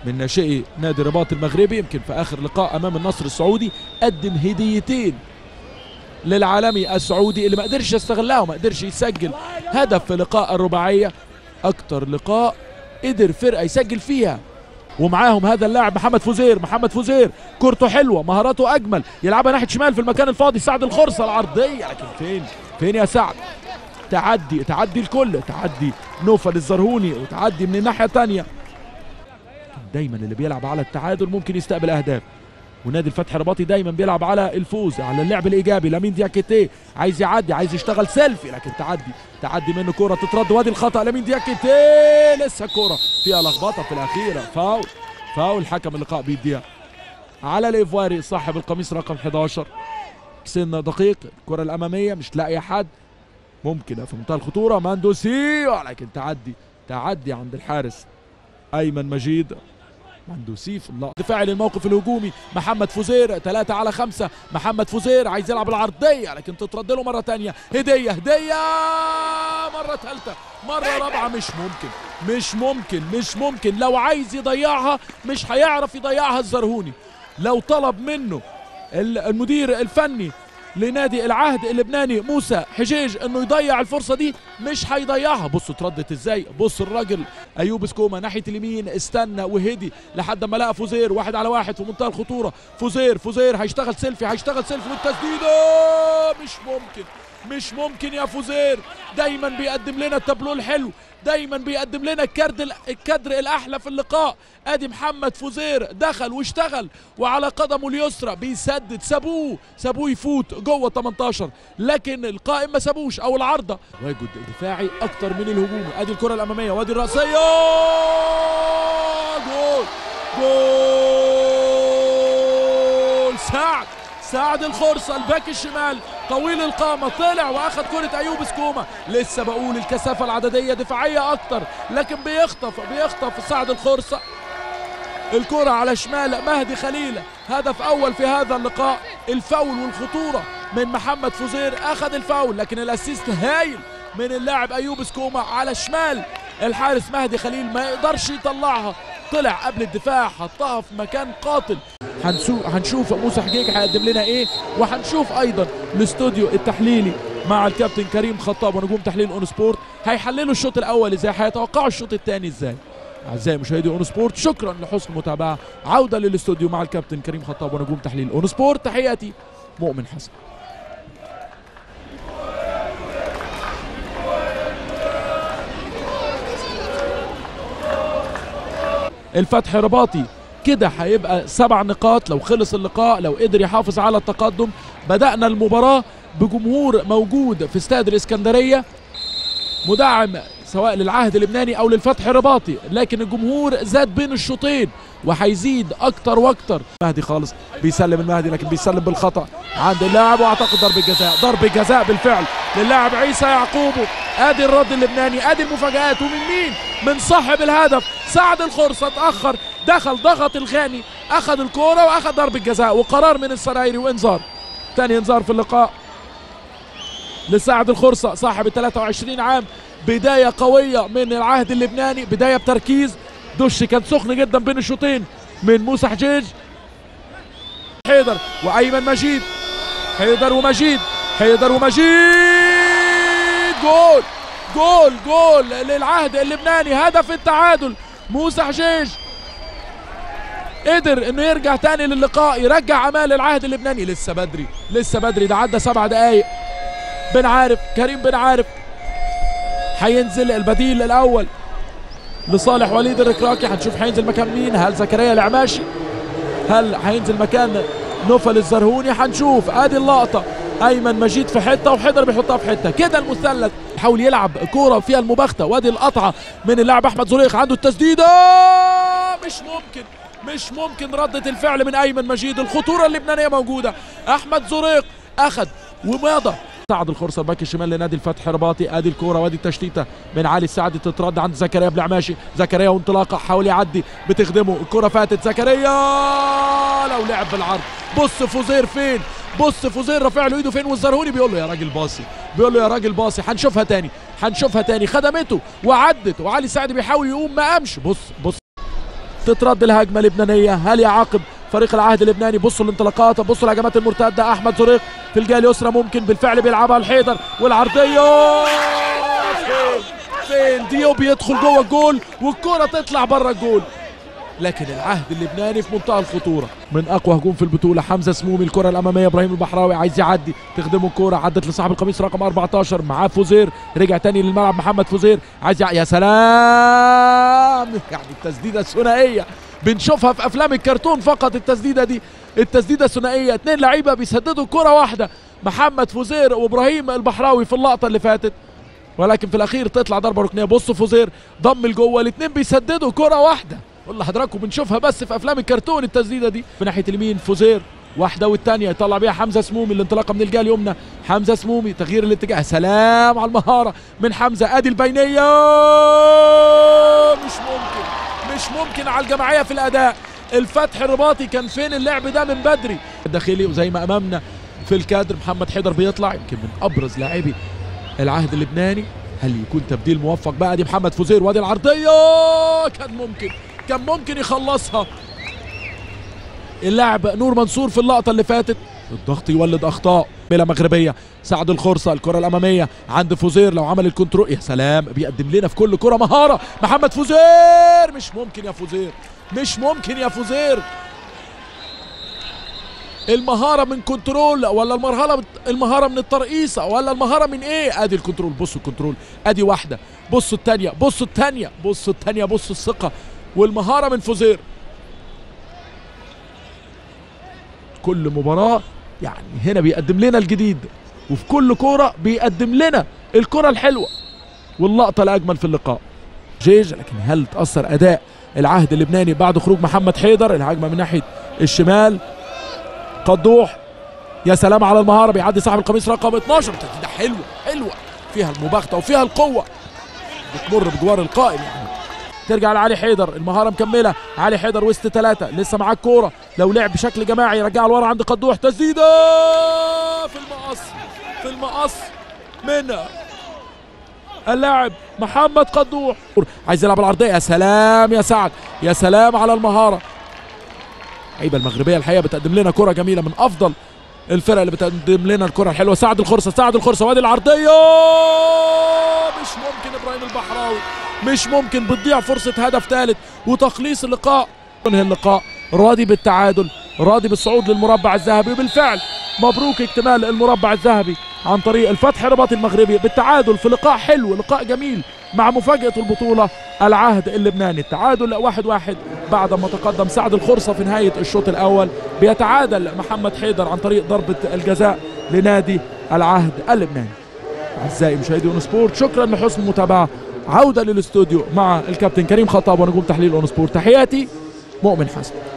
من ناشئي نادي الرباط المغربي يمكن في اخر لقاء امام النصر السعودي قدم هديتين للعالمي السعودي اللي ما قدرش يستغلها وما قدرش يسجل هدف في لقاء الرباعيه اكتر لقاء قدر فرقه يسجل فيها ومعاهم هذا اللاعب محمد فوزير محمد فوزير كورته حلوه مهاراته اجمل يلعبها ناحيه شمال في المكان الفاضي سعد الخرصه العرضيه لكن فين فين يا سعد تعدي تعدي الكل تعدي نوفل الزرهوني وتعدي من الناحيه الثانيه دايما اللي بيلعب على التعادل ممكن يستقبل اهداف ونادي الفتح الرباطي دايما بيلعب على الفوز على اللعب الايجابي لامين دياكيتي عايز يعدي عايز يشتغل سيلفي لكن تعدي تعدي منه كوره تترد وادي الخطا لامين دياكيتي لسه كوره فيها لخبطه في الاخيره فاول فاول حكم اللقاء بيديها على الايفواري صاحب القميص رقم 11 سن دقيق الكره الاماميه مش تلاقي حد ممكن في منتهى الخطوره ماندوسي لكن تعدي تعدي عند الحارس ايمن مجيد مندوسي في اللقطة دفاعي للموقف الهجومي محمد فوزير ثلاثة على خمسة محمد فوزير عايز يلعب العرضية لكن تترد له مرة تانية هدية هدية مرة ثالثة مرة رابعة مش ممكن مش ممكن مش ممكن لو عايز يضيعها مش هيعرف يضيعها الزرهوني لو طلب منه المدير الفني لنادي العهد اللبناني موسى حجيج انه يضيع الفرصه دي مش هيضيعها بصوا اتردت ازاي بص الراجل ايوب سكوما ناحيه اليمين استنى وهدي لحد ما لقى فوزير واحد على واحد في منتهى الخطوره فوزير فوزير هيشتغل سيلفي هيشتغل سيلفي والتسديده مش ممكن مش ممكن يا فوزير دايما بيقدم لنا التابلو الحلو دايما بيقدم لنا الكرد الكدر الاحلى في اللقاء ادي محمد فوزير دخل واشتغل وعلى قدمه اليسرى بيسدد سابوه سابوه يفوت جوه 18 لكن القائم ما سابوش او العارضه واجد دفاعي اكتر من الهجوم ادي الكره الاماميه وادي الراسيه جول جول سعد سعد الخرصه الباك الشمال طويل القامة طلع واخد كرة ايوب سكوما لسه بقول الكثافة العددية دفاعية اكتر لكن بيخطف بيخطف سعد الخرصة الكرة على شمال مهدي خليل هدف اول في هذا اللقاء الفاول والخطورة من محمد فوزير اخذ الفاول لكن الاسيست هايل من اللاعب ايوب سكوما على شمال الحارس مهدي خليل ما يقدرش يطلعها طلع قبل الدفاع حطها في مكان قاتل هنشوف موسى حجيج هيقدم لنا ايه وهنشوف ايضا الاستوديو التحليلي مع الكابتن كريم خطاب ونجوم تحليل اون سبورت هيحللوا الشوط الاول ازاي هيتوقعوا الشوط الثاني ازاي اعزائي مشاهدي اون سبورت شكرا لحسن المتابعه عوده للاستوديو مع الكابتن كريم خطاب ونجوم تحليل اون سبورت تحياتي مؤمن حسن الفتح رباطي كده هيبقى سبع نقاط لو خلص اللقاء لو قدر يحافظ على التقدم بدأنا المباراة بجمهور موجود في استاد الإسكندرية مدعم سواء للعهد اللبناني او للفتح الرباطي لكن الجمهور زاد بين الشوطين وهيزيد اكتر واكتر مهدي خالص بيسلم المهدي لكن بيسلم بالخطا عند اللاعب واعتقد ضربه جزاء ضربه جزاء بالفعل للاعب عيسى يعقوبه ادي الرد اللبناني ادي المفاجات ومن مين من صاحب الهدف سعد الخرصه اتاخر دخل ضغط الغاني اخذ الكوره واخذ ضربه جزاء وقرار من السرايري وانذار ثاني انذار في اللقاء لسعد الخرصه صاحب ال 23 عام بدايه قويه من العهد اللبناني بدايه بتركيز دش كان سخن جدا بين الشوطين من موسى حجيج حيدر وايمن مجيد حيدر ومجيد حيدر ومجيد جول جول جول للعهد اللبناني هدف التعادل موسى حجيج قدر انه يرجع تاني للقاء يرجع امال العهد اللبناني لسه بدري لسه بدري ده عدى سبع دقايق بن عارف كريم بن عارف هينزل البديل الاول لصالح وليد الركراكي هنشوف هينزل مكان مين هل زكريا العماشي هل هينزل مكان نوفل الزرهوني هنشوف ادي اللقطه ايمن مجيد في حته وحيدر بيحطها في حته كده المثلث حاول يلعب كوره فيها المباغته وادي القطعه من اللاعب احمد زريق عنده التسديده مش ممكن مش ممكن ردة الفعل من ايمن مجيد الخطوره اللبنانيه موجوده احمد زريق اخذ وماضى سعد الخرصه الباك الشمال لنادي الفتح رباطي ادي الكوره وادي التشتيته من علي السعدي تترد عند زكريا بلعماشي زكريا وانطلاقه حاول يعدي بتخدمه الكوره فاتت زكريا لو لعب بالعرض بص فوزير فين بص فوزير رافع له ايده فين والزرهوني بيقول له يا راجل باصي بيقول له يا راجل باصي هنشوفها تاني هنشوفها تاني خدمته وعدت وعلي السعدي بيحاول يقوم ما قامش بص بص تترد الهجمه اللبنانيه هل يعاقب فريق العهد اللبناني بصوا الانطلاقات بصوا الهجمات المرتده احمد زريق في الجهه اليسرى ممكن بالفعل بيلعبها الحيدر والعرضيه فين فين ديوب يدخل جوه الجول والكره تطلع بره الجول لكن العهد اللبناني في منتهى الخطوره من اقوى هجوم في البطوله حمزه سمومي الكره الاماميه ابراهيم البحراوي عايز يعدي تخدمه الكره عدت لصاحب القميص رقم 14 معاه فوزير رجع تاني للملعب محمد فوزير عايز يع... يا سلام يعني التسديده الثنائيه بنشوفها في افلام الكرتون فقط التسديده دي التسديده الثنائيه اتنين لعيبه بيسددوا كره واحده محمد فوزير وابراهيم البحراوي في اللقطه اللي فاتت ولكن في الاخير تطلع ضربه ركنيه بصوا فوزير ضم لجوه الاثنين بيسددوا كره واحده والله حضراتكم بنشوفها بس في افلام الكرتون التسديده دي من ناحيه اليمين فوزير واحده والثانيه يطلع بيها حمزه سمومي الانطلاقه من الجهه اليمنى حمزه سمومي تغيير الاتجاه سلام على المهاره من حمزه ادي البينيه مش ممكن مش ممكن على الجماعيه في الاداء الفتح الرباطي كان فين اللعب ده من بدري الداخلي وزي ما امامنا في الكادر محمد حيدر بيطلع يمكن من ابرز لاعبي العهد اللبناني هل يكون تبديل موفق بقى دي محمد فوزير وادي العرضيه كان ممكن كان ممكن يخلصها اللاعب نور منصور في اللقطه اللي فاتت الضغط يولد اخطاء بلا مغربيه سعد الخرصه الكره الاماميه عند فوزير لو عمل الكنترول يا سلام بيقدم لنا في كل كره مهاره محمد فوزير مش ممكن يا فوزير مش ممكن يا فوزير المهاره من كنترول ولا المرحله المهاره من الترقيصه ولا المهاره من ايه ادي الكنترول بصوا الكنترول ادي واحده بصوا الثانيه بصوا الثانيه بصوا الثانيه بصوا الثقه والمهاره من فوزير كل مباراه يعني هنا بيقدم لنا الجديد وفي كل كوره بيقدم لنا الكره الحلوه واللقطه الاجمل في اللقاء جيج لكن هل تاثر اداء العهد اللبناني بعد خروج محمد حيدر الهجمه من ناحيه الشمال قدوح يا سلام على المهاره بيعدي صاحب القميص رقم 12 تسديده حلوه حلوه فيها المباغته وفيها القوه بتمر بجوار القائم يعني ترجع لعلي حيدر المهاره مكمله علي حيدر وسط ثلاثه لسه معاه الكوره لو لعب بشكل جماعي يرجعها لورا عند قدوح تسديده في المقص في المقص من اللاعب محمد قدوح عايز يلعب العرضيه يا سلام يا سعد يا سلام على المهاره اللعيبه المغربيه الحقيقه بتقدم لنا كره جميله من افضل الفرق اللي بتقدم لنا الكره الحلوه سعد الخرصه سعد الخرصه وادي العرضيه مش ممكن ابراهيم البحراوي مش ممكن بتضيع فرصه هدف ثالث وتخليص اللقاء انهي اللقاء راضي بالتعادل راضي بالصعود للمربع الذهبي وبالفعل مبروك اكتمال المربع الذهبي عن طريق الفتح الرباطي المغربي بالتعادل في لقاء حلو لقاء جميل مع مفاجأة البطولة العهد اللبناني التعادل واحد واحد بعد ما تقدم سعد الخرصة في نهاية الشوط الأول بيتعادل محمد حيدر عن طريق ضربة الجزاء لنادي العهد اللبناني أعزائي مشاهدي اون سبورت شكرا لحسن المتابعة عودة للاستوديو مع الكابتن كريم خطاب ونجوم تحليل اون سبورت تحياتي مؤمن حسن